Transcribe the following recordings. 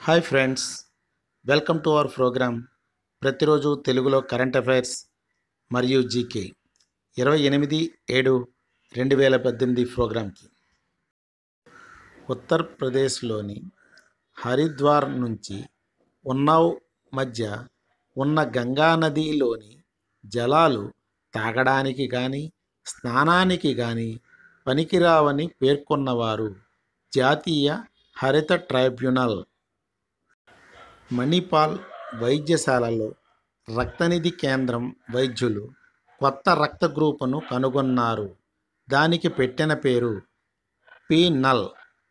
hi friends welcome to our program ప్రతిరోజు తెలుగులో current affairs మరియు జీకే ఇరవై ఎనిమిది ఏడు రెండు వేల పద్దెనిమిది ప్రోగ్రాంకి ఉత్తరప్రదేశ్లోని హరిద్వార్ నుంచి ఉన్నావ్ మధ్య ఉన్న గంగా నదిలోని జలాలు తాగడానికి కానీ స్నానానికి కానీ పనికిరావని పేర్కొన్నవారు జాతీయ హరిత ట్రైబ్యునల్ మణిపాల్ వైద్యశాలలో రక్తనిధి కేంద్రం వైద్యులు కొత్త రక్త గ్రూపును కనుగొన్నారు దానికి పెట్టిన పేరు పీ నల్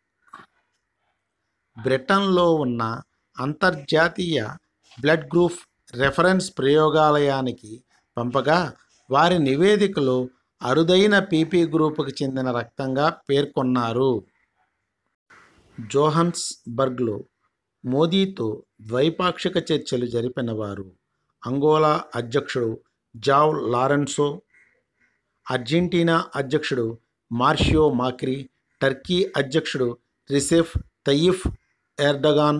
బ్రిటన్లో ఉన్న అంతర్జాతీయ బ్లడ్ గ్రూప్ రెఫరెన్స్ ప్రయోగాలయానికి పంపగా వారి నివేదికలో అరుదైన పీపీ గ్రూపుకు చెందిన రక్తంగా పేర్కొన్నారు జోహన్స్బర్గ్లో మోదీతో ద్వైపాక్షిక చర్చలు జరిపిన వారు అంగోలా అధ్యక్షుడు జావ్ లారెన్సో అర్జెంటీనా అధ్యక్షుడు మార్షియో మాక్రీ టర్కీ అధ్యక్షుడు రిసెఫ్ తయ్యిఫ్ ఎర్డగాన్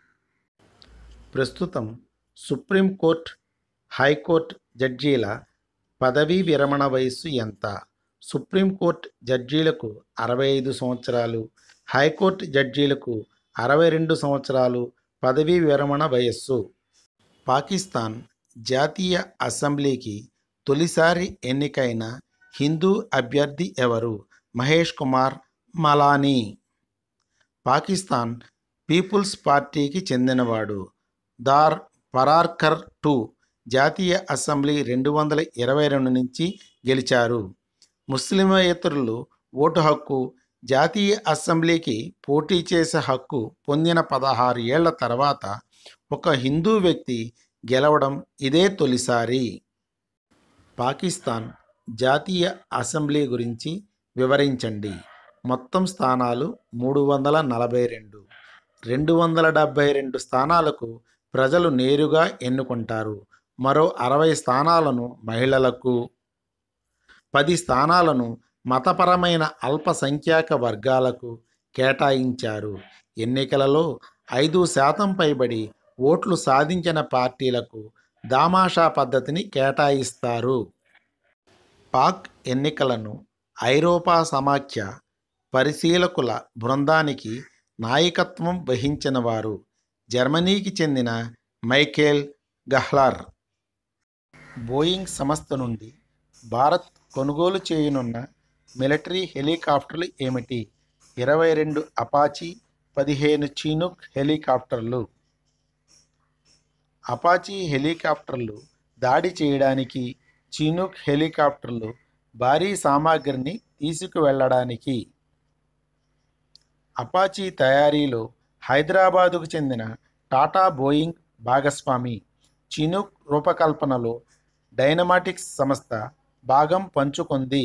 ప్రస్తుతం సుప్రీంకోర్టు హైకోర్టు జడ్జీల పదవీ విరమణ వయస్సు ఎంత సుప్రీంకోర్టు జడ్జీలకు అరవై ఐదు సంవత్సరాలు హైకోర్టు జడ్జీలకు అరవై రెండు సంవత్సరాలు పదవీ విరమణ వయస్సు పాకిస్తాన్ జాతీయ అసెంబ్లీకి తొలిసారి ఎన్నికైన హిందూ అభ్యర్థి ఎవరు మహేష్ కుమార్ మలానీ పాకిస్తాన్ పీపుల్స్ పార్టీకి చెందినవాడు దార్ పరార్కర్ టూ జాతీయ అసెంబ్లీ రెండు వందల ఇరవై రెండు నుంచి గెలిచారు ముస్లిమేతరులు ఓటు హక్కు జాతీయ అసెంబ్లీకి పోటీ చేసే హక్కు పొందిన పదహారు ఏళ్ల తర్వాత ఒక హిందూ వ్యక్తి గెలవడం ఇదే తొలిసారి పాకిస్తాన్ జాతీయ అసెంబ్లీ గురించి వివరించండి మొత్తం స్థానాలు మూడు వందల నలభై రెండు రెండు వందల డెబ్భై రెండు స్థానాలకు ప్రజలు నేరుగా ఎన్నుకుంటారు మరో అరవై స్థానాలను మహిళలకు పది స్థానాలను మతపరమైన అల్పసంఖ్యాక వర్గాలకు కేటాయించారు ఎన్నికలలో ఐదు శాతం పైబడి ఓట్లు సాధించిన పార్టీలకు దామాషా పద్ధతిని కేటాయిస్తారు పాక్ ఎన్నికలను ఐరోపా సమాఖ్య పరిశీలకుల బృందానికి నాయకత్వం వహించిన వారు జర్మనీకి చెందిన మైకేల్ గహ్లార్ బోయింగ్ సంస్థ నుండి భారత్ కొనుగోలు చేయనున్న మిలిటరీ హెలికాప్టర్లు ఏమిటి ఇరవై రెండు అపాచీ పదిహేను చీనుక్ హెలికాప్టర్లు అపాచీ హెలికాప్టర్లు దాడి చేయడానికి చీనుక్ హెలికాప్టర్లు భారీ సామాగ్రిని తీసుకువెళ్ళడానికి అపాచీ తయారీలో హైదరాబాదుకు చెందిన టాటా బోయింగ్ భాగస్వామి చినుక్ రూపకల్పనలో డైనమాటిక్స్ సంస్థ భాగం పంచుకుంది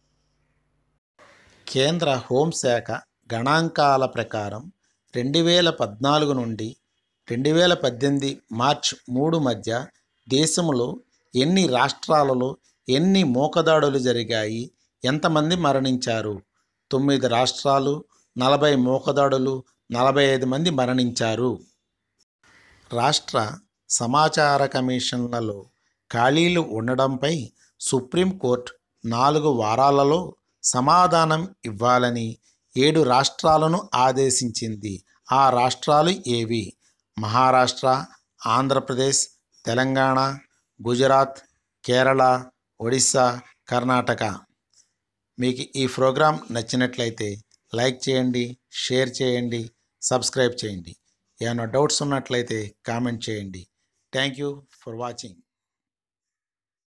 కేంద్ర హోంశాఖ గణాంకాల ప్రకారం రెండు వేల పద్నాలుగు నుండి రెండు వేల పద్దెనిమిది మార్చ్ మూడు మధ్య దేశంలో ఎన్ని రాష్ట్రాలలో ఎన్ని మోకదాడులు జరిగాయి ఎంతమంది మరణించారు తొమ్మిది రాష్ట్రాలు నలభై మోకదాడులు నలభై ఐదు మంది మరణించారు రాష్ట్ర సమాచార కమిషన్లలో ఖాళీలు ఉండడంపై సుప్రీంకోర్టు నాలుగు వారాలలో సమాధానం ఇవ్వాలని ఏడు రాష్ట్రాలను ఆదేశించింది ఆ రాష్ట్రాలు ఏవి మహారాష్ట్ర ఆంధ్రప్రదేశ్ తెలంగాణ గుజరాత్ కేరళ ఒడిస్సా కర్ణాటక మీకు ఈ ప్రోగ్రాం నచ్చినట్లయితే లైక్ చేయండి షేర్ చేయండి సబ్స్క్రైబ్ చేయండి ఏమైనా డౌట్స్ ఉన్నట్లయితే కామెంట్ చేయండి థ్యాంక్ యూ ఫర్ వాచింగ్